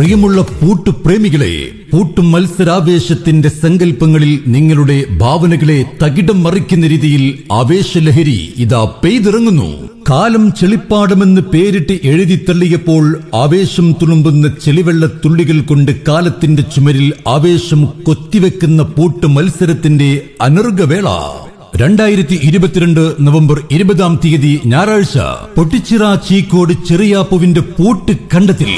പ്രിയമുള്ള പൂട്ടുപ്രേമികളെ പൂട്ടും മത്സരാവേശത്തിന്റെ സങ്കല്പങ്ങളിൽ നിങ്ങളുടെ ഭാവനകളെ തകിടം മറിക്കുന്ന രീതിയിൽ ആവേശലഹരി ഇതാ പെയ്തിറങ്ങുന്നു കാലം ചെളിപ്പാടമെന്ന് പേരിട്ട് എഴുതി തള്ളിയപ്പോൾ ആവേശം തുളുമ്പുന്ന ചെളിവെള്ള തുള്ളികൾ കൊണ്ട് കാലത്തിന്റെ ചുമരിൽ ആവേശം കൊത്തിവെക്കുന്ന പൂട്ട് മത്സരത്തിന്റെ അനർഘവേള രണ്ടായിരത്തി ഇരുപത്തിരണ്ട് നവംബർ ഇരുപതാം തീയതി ഞായറാഴ്ച പൊട്ടിച്ചിറ ചീക്കോട് ചെറിയാപ്പുവിന്റെ പൂട്ട് കണ്ടത്തിൽ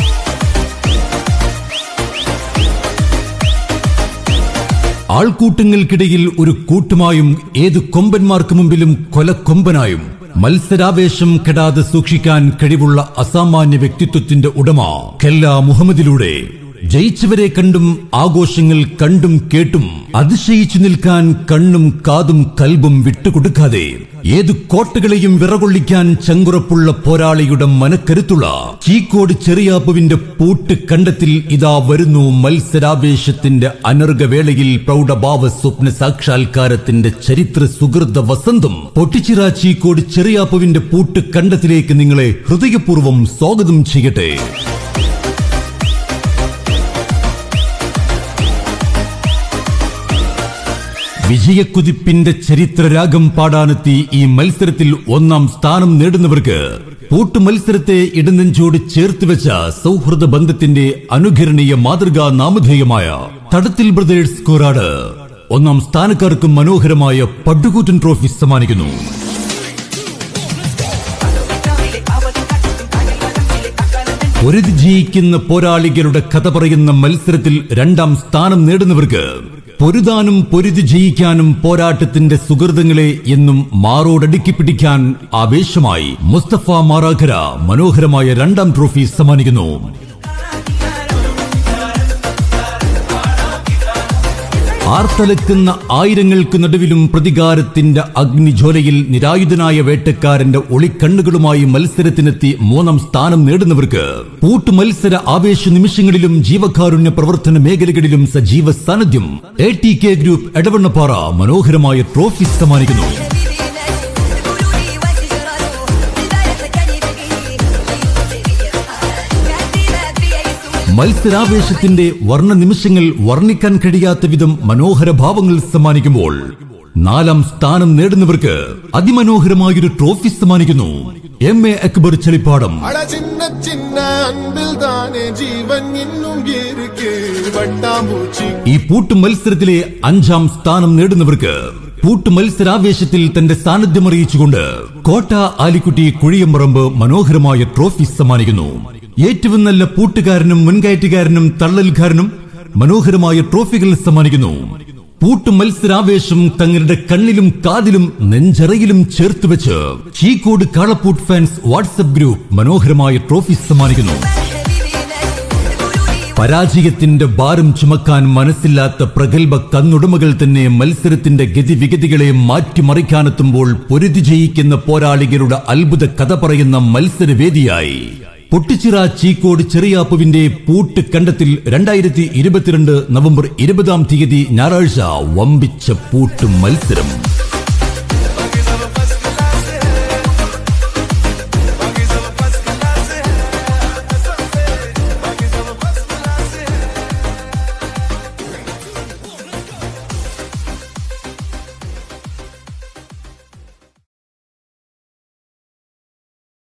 ആൾക്കൂട്ടങ്ങൾക്കിടയിൽ ഒരു കൂട്ടുമായും ഏത് കൊമ്പന്മാർക്ക് മുമ്പിലും കൊലക്കൊമ്പനായും മത്സരാവേശം കെടാതെ സൂക്ഷിക്കാൻ കഴിവുള്ള അസാമാന്യ വ്യക്തിത്വത്തിന്റെ ഉടമ കെല്ല മുഹമ്മദിലൂടെ ജയിച്ചവരെ കണ്ടും ആഘോഷങ്ങൾ കണ്ടും കേട്ടും അതിശയിച്ചു നിൽക്കാൻ കണ്ണും കാതും കൽബും വിട്ടുകൊടുക്കാതെ ഏത് കോട്ടകളെയും വിറകൊള്ളിക്കാൻ ചങ്കുറപ്പുള്ള പോരാളിയുടെ മനക്കരുത്തുള്ള ചീക്കോട് ചെറിയാപ്പുവിന്റെ പൂട്ട് കണ്ടത്തിൽ ഇതാ വരുന്നു മത്സരാവേശത്തിന്റെ അനർഘവേളയിൽ പ്രൗഢഭാവ സ്വപ്ന സാക്ഷാത്കാരത്തിന്റെ ചരിത്ര സുഹൃത വസന്തം പൊട്ടിച്ചിറ ചീക്കോട് ചെറിയാപ്പുവിന്റെ പൂട്ട് കണ്ടത്തിലേക്ക് നിങ്ങളെ ഹൃദയപൂർവ്വം സ്വാഗതം ചെയ്യട്ടെ വിജയക്കുതിപ്പിന്റെ ചരിത്രരാഗം പാടാനെത്തി ഈ മത്സരത്തിൽ ഒന്നാം സ്ഥാനം നേടുന്നവർക്ക് പൂട്ട് മത്സരത്തെ ഇടനെഞ്ചോട് ചേർത്ത് വെച്ച സൗഹൃദ ബന്ധത്തിന്റെ അനുകരണീയ മാതൃകാ നാമധേയമായ തടത്തിൽ ബ്രദേഴ്സ് കോറാട് ഒന്നാം സ്ഥാനക്കാർക്ക് മനോഹരമായ പട്ടുകൂറ്റൻ ട്രോഫി സമ്മാനിക്കുന്നു പൊരുതി ജയിക്കുന്ന പോരാളികളുടെ കഥ പറയുന്ന മത്സരത്തിൽ രണ്ടാം സ്ഥാനം നേടുന്നവർക്ക് പൊരുതാനും പൊരുതി ജയിക്കാനും പോരാട്ടത്തിന്റെ സുഹൃതങ്ങളെ എന്നും മാറോടടുക്കി പിടിക്കാൻ ആവേശമായി മുസ്തഫ മാറാഖര മനോഹരമായ രണ്ടാം ട്രോഫി സമ്മാനിക്കുന്നു ആർത്തലക്കുന്ന ആയിരങ്ങൾക്ക് നടുവിലും പ്രതികാരത്തിന്റെ അഗ്നിജ്വലയിൽ നിരായുധനായ വേട്ടക്കാരന്റെ ഒളിക്കണ്ണുകളുമായി മത്സരത്തിനെത്തി മൂന്നാം സ്ഥാനം നേടുന്നവർക്ക് പൂട്ട് മത്സര ആവേശ നിമിഷങ്ങളിലും ജീവകാരുണ്യ പ്രവർത്തന മേഖലകളിലും സജീവ സാന്നിധ്യം A T K group Edavannappara മനോഹരമായ ട്രോഫി സമ്മാനിക്കുന്നു മത്സരാവേശത്തിന്റെ വർണ്ണ നിമിഷങ്ങൾ വർണ്ണിക്കാൻ കഴിയാത്ത വിധം മനോഹര ഭാവങ്ങൾ സമ്മാനിക്കുമ്പോൾ നാലാം സ്ഥാനം നേടുന്നവർക്ക് അതിമനോഹരമായൊരു ട്രോഫി സമ്മാനിക്കുന്നു എം എ അക്ബർ ചെളിപ്പാടം அட சின்ன சின்ன அன்பில் தானே ஜீவன் இன்னுം இருக்கு வட்டாம்பூச்சி ഈ പൂട്ട് മത്സരത്തിലെ അഞ്ചാം സ്ഥാനം നേടുന്നവർക്ക് പൂട്ട് മത്സരാവേശത്തിൽ തന്റെ സാന്നിധ്യം അറിയിച്ചുകൊണ്ട് കോട്ട ആലിക്കുട്ടി കുഴിയമ്പറമ്പ് മനോഹരമായ ട്രോഫി സമ്മാനിക്കുന്നു ഏറ്റവും നല്ല പൂട്ടുകാരനും മുൻകയറ്റുകാരനും തള്ളൽക്കാരനും മനോഹരമായ ട്രോഫികൾ സമ്മാനിക്കുന്നു പൂട്ട് മത്സരാവേശം തങ്ങളുടെ കണ്ണിലും കാതിലും നെഞ്ചറയിലും ചേർത്ത് വെച്ച് ചീക്കോട് കാളപ്പൂട്ട് ഫാൻസ് വാട്സപ്പ് ഗ്രൂപ്പ് മനോഹരമായ ട്രോഫി സമ്മാനിക്കുന്നു പരാജയത്തിന്റെ ഭാരം ചുമക്കാൻ മനസ്സില്ലാത്ത പ്രഗത്ഭ കന്നുടമകൾ തന്നെ മത്സരത്തിന്റെ ഗതിവിഗതികളെ മാറ്റിമറിക്കാനെത്തുമ്പോൾ പൊരുതി ജയിക്കുന്ന പോരാളികളുടെ അത്ഭുത കഥ പറയുന്ന മത്സരവേദിയായി പൊട്ടിച്ചിറ ചീക്കോട് ചെറിയാപ്പുവിന്റെ പൂട്ട് കണ്ടത്തിൽ രണ്ടായിരത്തി ഇരുപത്തിരണ്ട് നവംബർ ഇരുപതാം തീയതി ഞായറാഴ്ച വമ്പിച്ച പൂട്ട് മത്സരം